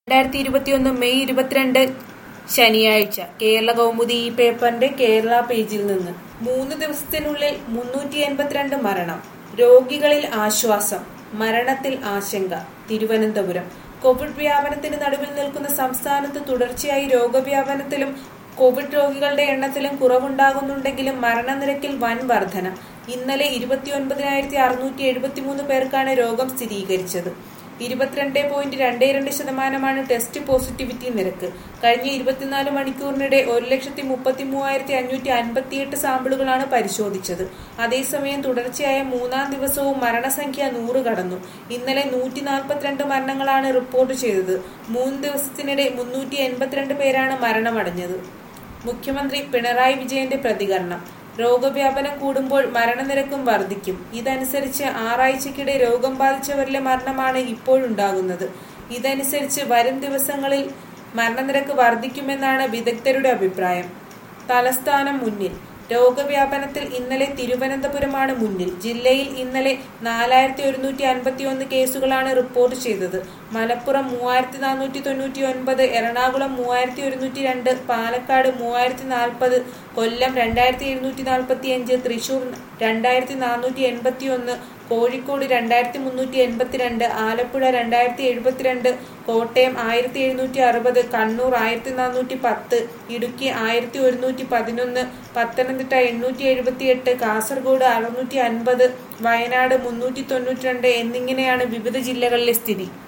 രണ്ടായിരത്തി ഇരുപത്തിയൊന്ന് മെയ് ഇരുപത്തിരണ്ട് ശനിയാഴ്ച കേരള കൗമുദി ഈ പേപ്പറിന്റെ കേരള പേജിൽ നിന്ന് മൂന്ന് ദിവസത്തിനുള്ളിൽ മുന്നൂറ്റി എൺപത്തിരണ്ട് മരണം രോഗികളിൽ ആശ്വാസം മരണത്തിൽ ആശങ്ക തിരുവനന്തപുരം കോവിഡ് വ്യാപനത്തിന് നടുവിൽ നിൽക്കുന്ന സംസ്ഥാനത്ത് തുടർച്ചയായി രോഗവ്യാപനത്തിലും കോവിഡ് രോഗികളുടെ എണ്ണത്തിലും കുറവുണ്ടാകുന്നുണ്ടെങ്കിലും മരണനിരക്കിൽ വൻ വർധന ഇന്നലെ ഇരുപത്തിയൊൻപതിനായിരത്തി അറുന്നൂറ്റി എഴുപത്തിമൂന്ന് പേർക്കാണ് രോഗം സ്ഥിരീകരിച്ചത് ഇരുപത്തിരണ്ട് പോയിന്റ് രണ്ട് രണ്ട് ശതമാനമാണ് ടെസ്റ്റ് പോസിറ്റിവിറ്റി നിരക്ക് കഴിഞ്ഞ ഇരുപത്തിനാല് മണിക്കൂറിനിടെ ഒരു ലക്ഷത്തി മുപ്പത്തി മൂവായിരത്തി അഞ്ഞൂറ്റി അൻപത്തിയെട്ട് സാമ്പിളുകളാണ് പരിശോധിച്ചത് അതേസമയം തുടർച്ചയായ മൂന്നാം ദിവസവും മരണസംഖ്യ നൂറ് കടന്നു ഇന്നലെ നൂറ്റി നാൽപ്പത്തിരണ്ട് മരണങ്ങളാണ് റിപ്പോർട്ട് ചെയ്തത് മൂന്ന് ദിവസത്തിനിടെ മുന്നൂറ്റി എൺപത്തിരണ്ട് പേരാണ് മരണമടഞ്ഞത് മുഖ്യമന്ത്രി പിണറായി വിജയന്റെ പ്രതികരണം രോഗവ്യാപനം കൂടുമ്പോൾ മരണനിരക്കും വർദ്ധിക്കും ഇതനുസരിച്ച് ആറാഴ്ചക്കിടെ രോഗം ബാധിച്ചവരിലെ മരണമാണ് ഇപ്പോഴുണ്ടാകുന്നത് ഇതനുസരിച്ച് വരും ദിവസങ്ങളിൽ മരണനിരക്ക് വർദ്ധിക്കുമെന്നാണ് വിദഗ്ധരുടെ അഭിപ്രായം തലസ്ഥാനം മുന്നിൽ രോഗവ്യാപനത്തിൽ ഇന്നലെ തിരുവനന്തപുരമാണ് മുന്നിൽ ജില്ലയിൽ ഇന്നലെ നാലായിരത്തി ഒരുന്നൂറ്റി അൻപത്തി ഒന്ന് കേസുകളാണ് റിപ്പോർട്ട് ചെയ്തത് മലപ്പുറം മൂവായിരത്തി നാനൂറ്റി തൊണ്ണൂറ്റി ഒൻപത് എറണാകുളം മൂവായിരത്തി ഒരുന്നൂറ്റി രണ്ട് പാലക്കാട് മൂവായിരത്തി നാൽപ്പത് കൊല്ലം രണ്ടായിരത്തി എഴുന്നൂറ്റി നാൽപ്പത്തി അഞ്ച് തൃശൂർ രണ്ടായിരത്തി നാനൂറ്റി എൺപത്തി ഒന്ന് കോഴിക്കോട് രണ്ടായിരത്തി മുന്നൂറ്റി എൺപത്തിരണ്ട് ആലപ്പുഴ രണ്ടായിരത്തി എഴുപത്തിരണ്ട് കോട്ടയം ആയിരത്തി എഴുന്നൂറ്റി അറുപത് കണ്ണൂർ ആയിരത്തി നാനൂറ്റി പത്ത് ഇടുക്കി ആയിരത്തി ഒരുന്നൂറ്റി പതിനൊന്ന് പത്തനംതിട്ട എണ്ണൂറ്റി എഴുപത്തിയെട്ട് കാസർഗോഡ് അറുന്നൂറ്റി അൻപത് വയനാട് മുന്നൂറ്റി തൊണ്ണൂറ്റി രണ്ട് എന്നിങ്ങനെയാണ് വിവിധ ജില്ലകളിലെ സ്ഥിതി